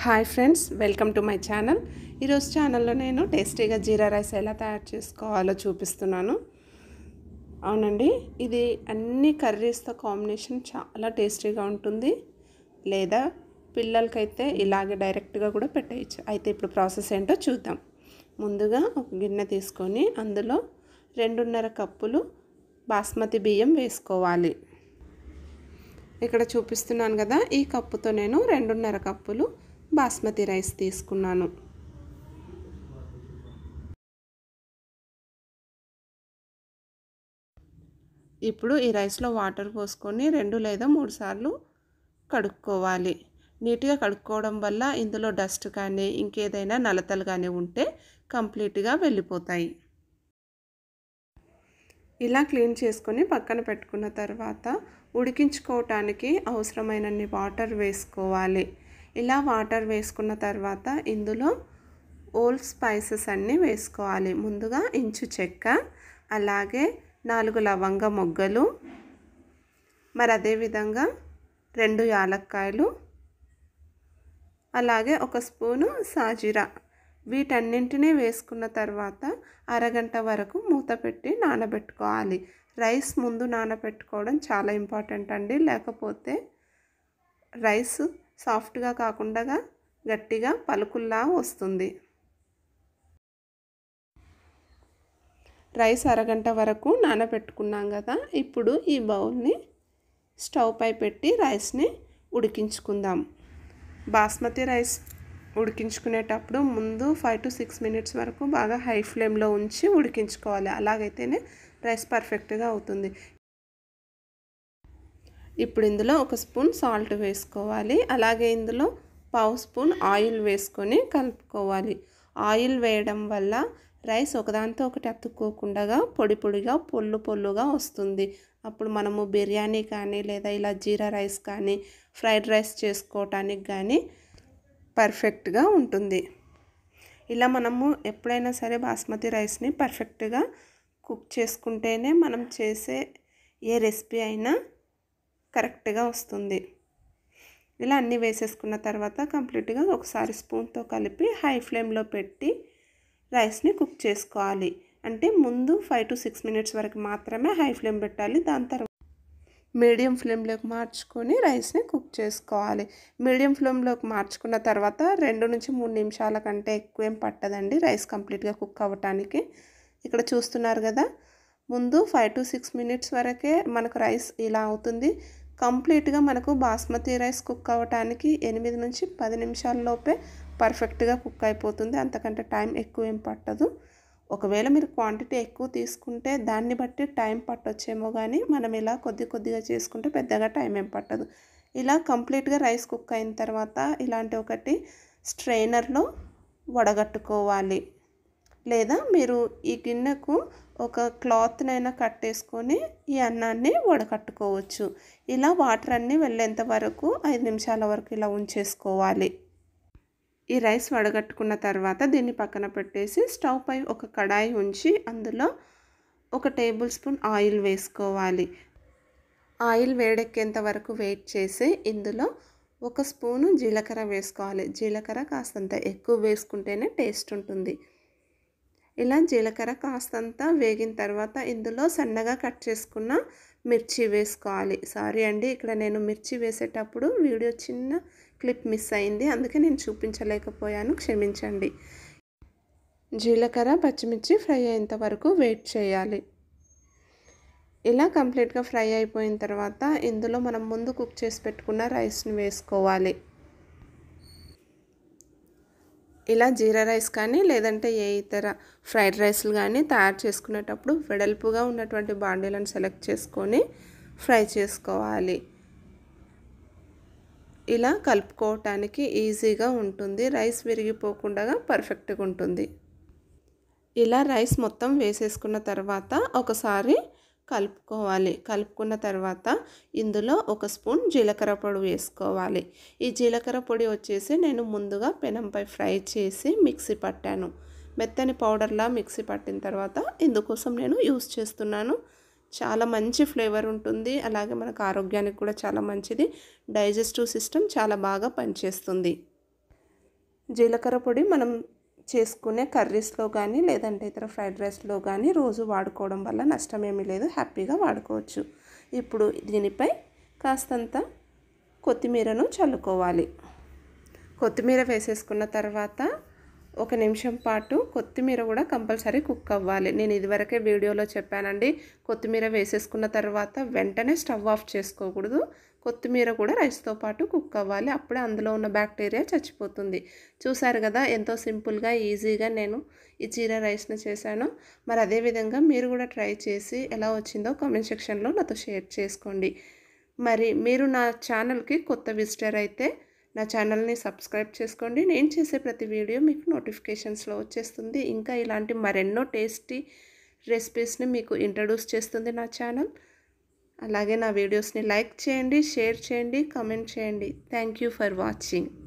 hi friends welcome to my channel ఈరోజు ఛానల్లో నేను టేస్టీగా జీరా రైస్ ఎలా తయారు చేసుకోవాలో చూపిస్తున్నాను అవునండి ఇది అన్ని కర్రీస్తో కాంబినేషన్ చాలా టేస్టీగా ఉంటుంది లేదా పిల్లలకైతే ఇలాగే డైరెక్ట్గా కూడా పెట్టేయచ్చు అయితే ఇప్పుడు ప్రాసెస్ ఏంటో చూద్దాం ముందుగా ఒక గిన్నె తీసుకొని అందులో రెండున్నర కప్పులు బాస్మతి బియ్యం వేసుకోవాలి ఇక్కడ చూపిస్తున్నాను కదా ఈ కప్పుతో నేను రెండున్నర కప్పులు బాస్మతి రైస్ తీసుకున్నాను ఇప్పుడు ఈ రైస్లో వాటర్ పోసుకొని రెండు లేదా మూడు సార్లు కడుక్కోవాలి నీట్గా కడుక్కోవడం వల్ల ఇందులో డస్ట్ కానీ ఇంకేదైనా నలతలు కానీ ఉంటే కంప్లీట్గా వెళ్ళిపోతాయి ఇలా క్లీన్ చేసుకొని పక్కన పెట్టుకున్న తర్వాత ఉడికించుకోవటానికి అవసరమైనన్ని వాటర్ వేసుకోవాలి ఇలా వాటర్ వేసుకున్న తర్వాత ఇందులో ఓల్డ్ స్పైసెస్ అన్నీ వేసుకోవాలి ముందుగా ఇంచు చెక్క అలాగే నాలుగు లవంగ మొగ్గలు మరి అదేవిధంగా రెండు యాలక్కాయలు అలాగే ఒక స్పూను సాజీరా వీటన్నింటినీ వేసుకున్న తర్వాత అరగంట వరకు మూత పెట్టి నానబెట్టుకోవాలి రైస్ ముందు నానబెట్టుకోవడం చాలా ఇంపార్టెంట్ అండి లేకపోతే రైస్ సాఫ్ట్గా కాకుండా గట్టిగా పలుకుల్లా వస్తుంది రైస్ అరగంట వరకు నానబెట్టుకున్నాం కదా ఇప్పుడు ఈ బౌల్ని స్టవ్ పై పెట్టి రైస్ని ఉడికించుకుందాం బాస్మతి రైస్ ఉడికించుకునేటప్పుడు ముందు ఫైవ్ టు సిక్స్ మినిట్స్ వరకు బాగా హై ఫ్లేమ్లో ఉంచి ఉడికించుకోవాలి అలాగైతేనే రైస్ పర్ఫెక్ట్గా అవుతుంది ఇప్పుడు ఇందులో ఒక స్పూన్ సాల్ట్ వేసుకోవాలి అలాగే ఇందులో పావు స్పూన్ ఆయిల్ వేసుకొని కలుపుకోవాలి ఆయిల్ వేయడం వల్ల రైస్ ఒకదాంతో ఒకటి అతుక్కోకుండా పొడి పొడిగా పొల్లు పొల్లుగా వస్తుంది అప్పుడు మనము బిర్యానీ కానీ లేదా ఇలా జీరా రైస్ కానీ ఫ్రైడ్ రైస్ చేసుకోవటానికి కానీ పర్ఫెక్ట్గా ఉంటుంది ఇలా మనము ఎప్పుడైనా సరే బాస్మతి రైస్ని పర్ఫెక్ట్గా కుక్ చేసుకుంటేనే మనం చేసే ఏ రెసిపీ అయినా కరెక్ట్గా వస్తుంది ఇలా అన్నీ వేసేసుకున్న తర్వాత కంప్లీట్గా ఒకసారి స్పూన్తో కలిపి హై ఫ్లేమ్లో పెట్టి రైస్ని కుక్ చేసుకోవాలి అంటే ముందు ఫైవ్ టు సిక్స్ మినిట్స్ వరకు మాత్రమే హై ఫ్లేమ్ పెట్టాలి దాని తర్వాత మీడియం ఫ్లేమ్లోకి మార్చుకొని రైస్ని కుక్ చేసుకోవాలి మీడియం ఫ్లేమ్లోకి మార్చుకున్న తర్వాత రెండు నుంచి మూడు నిమిషాల కంటే ఎక్కువ ఏం పట్టదండి రైస్ కంప్లీట్గా కుక్ అవ్వటానికి ఇక్కడ చూస్తున్నారు కదా ముందు ఫైవ్ టు సిక్స్ మినిట్స్ వరకే మనకు రైస్ ఇలా అవుతుంది కంప్లీట్గా మనకు బాస్మతి రైస్ కుక్ అవ్వటానికి ఎనిమిది నుంచి పది నిమిషాల్లోపే పర్ఫెక్ట్గా కుక్ అయిపోతుంది అంతకంటే టైం ఎక్కువ ఏం పట్టదు ఒకవేళ మీరు క్వాంటిటీ ఎక్కువ తీసుకుంటే దాన్ని బట్టి టైం పట్టొచ్చేమో కానీ మనం ఇలా కొద్ది కొద్దిగా చేసుకుంటే పెద్దగా టైం ఏం పట్టదు ఇలా కంప్లీట్గా రైస్ కుక్ అయిన తర్వాత ఇలాంటి ఒకటి స్ట్రైనర్లో వడగట్టుకోవాలి లేదా మీరు ఈ గిన్నెకు ఒక క్లాత్నైనా కట్టేసుకొని ఈ అన్నాన్ని వడకట్టుకోవచ్చు ఇలా వాటర్ అన్నీ వెళ్ళేంత వరకు ఐదు నిమిషాల వరకు ఇలా ఉంచేసుకోవాలి ఈ రైస్ వడగట్టుకున్న తర్వాత దీన్ని పక్కన పెట్టేసి స్టవ్ పై ఒక కడాయి ఉంచి అందులో ఒక టేబుల్ స్పూన్ ఆయిల్ వేసుకోవాలి ఆయిల్ వేడెక్కేంత వరకు వెయిట్ చేసి ఇందులో ఒక స్పూను జీలకర్ర వేసుకోవాలి జీలకర్ర కాస్తంత ఎక్కువ వేసుకుంటేనే టేస్ట్ ఉంటుంది ఇలా జీలకర్ర కాస్తంత వేగిన తర్వాత ఇందులో సన్నగా కట్ చేసుకున్న మిర్చి వేసుకోవాలి సారీ అండి ఇక్కడ నేను మిర్చి వేసేటప్పుడు వీడియో చిన్న క్లిప్ మిస్ అయింది అందుకే నేను చూపించలేకపోయాను క్షమించండి జీలకర్ర పచ్చిమిర్చి ఫ్రై అయ్యేంత వరకు వెయిట్ చేయాలి ఇలా కంప్లీట్గా ఫ్రై అయిపోయిన తర్వాత ఇందులో మనం ముందు కుక్ చేసి పెట్టుకున్న రైస్ని వేసుకోవాలి ఇలా జీరా రైస్ కానీ లేదంటే ఏ ఇతర ఫ్రైడ్ రైస్లు కానీ తయారు చేసుకునేటప్పుడు వెడల్పుగా ఉన్నటువంటి బాండీలను సెలెక్ట్ చేసుకొని ఫ్రై చేసుకోవాలి ఇలా కలుపుకోవటానికి ఈజీగా ఉంటుంది రైస్ విరిగిపోకుండా పర్ఫెక్ట్గా ఉంటుంది ఇలా రైస్ మొత్తం వేసేసుకున్న తర్వాత ఒకసారి కలుపుకోవాలి కలుపుకున్న తర్వాత ఇందులో ఒక స్పూన్ జీలకర్ర పొడి వేసుకోవాలి ఈ జీలకర్ర పొడి వచ్చేసి నేను ముందుగా పెనంపై ఫ్రై చేసి మిక్సీ పట్టాను మెత్తని పౌడర్లా మిక్సీ పట్టిన తర్వాత ఇందుకోసం నేను యూస్ చేస్తున్నాను చాలా మంచి ఫ్లేవర్ ఉంటుంది అలాగే మనకు ఆరోగ్యానికి కూడా చాలా మంచిది డైజెస్టివ్ సిస్టమ్ చాలా బాగా పనిచేస్తుంది జీలకర్ర పొడి మనం చేసుకునే కర్రీస్లో కానీ లేదంటే ఇతర ఫ్రైడ్ రైస్లో కానీ రోజు వాడుకోవడం వల్ల నష్టం ఏమీ లేదు హ్యాపీగా వాడుకోవచ్చు ఇప్పుడు దీనిపై కాస్తంత కొత్తిమీరను చల్లుకోవాలి కొత్తిమీర వేసేసుకున్న తర్వాత ఒక నిమిషం పాటు కొత్తిమీర కూడా కంపల్సరీ కుక్ అవ్వాలి నేను ఇదివరకే వీడియోలో చెప్పానండి కొత్తిమీర వేసేసుకున్న తర్వాత వెంటనే స్టవ్ ఆఫ్ చేసుకోకూడదు కొత్తిమీర కూడా రైస్తో పాటు కుక్ అవ్వాలి అప్పుడే అందులో ఉన్న బ్యాక్టీరియా చచ్చిపోతుంది చూసారు కదా ఎంతో సింపుల్గా ఈజీగా నేను ఈ జీరా రైస్ని చేశాను మరి అదేవిధంగా మీరు కూడా ట్రై చేసి ఎలా వచ్చిందో కామెంట్ సెక్షన్లో నాతో షేర్ చేసుకోండి మరి మీరు నా ఛానల్కి కొత్త విజిటర్ అయితే నా ఛానల్ని సబ్స్క్రైబ్ చేసుకోండి నేను చేసే ప్రతి వీడియో మీకు నోటిఫికేషన్స్లో వచ్చేస్తుంది ఇంకా ఇలాంటి మరెన్నో టేస్టీ రెసిపీస్ని మీకు ఇంట్రడ్యూస్ చేస్తుంది నా ఛానల్ అలాగే నా వీడియోస్ని లైక్ చేయండి షేర్ చేయండి కామెంట్ చేయండి థ్యాంక్ యూ ఫర్ వాచింగ్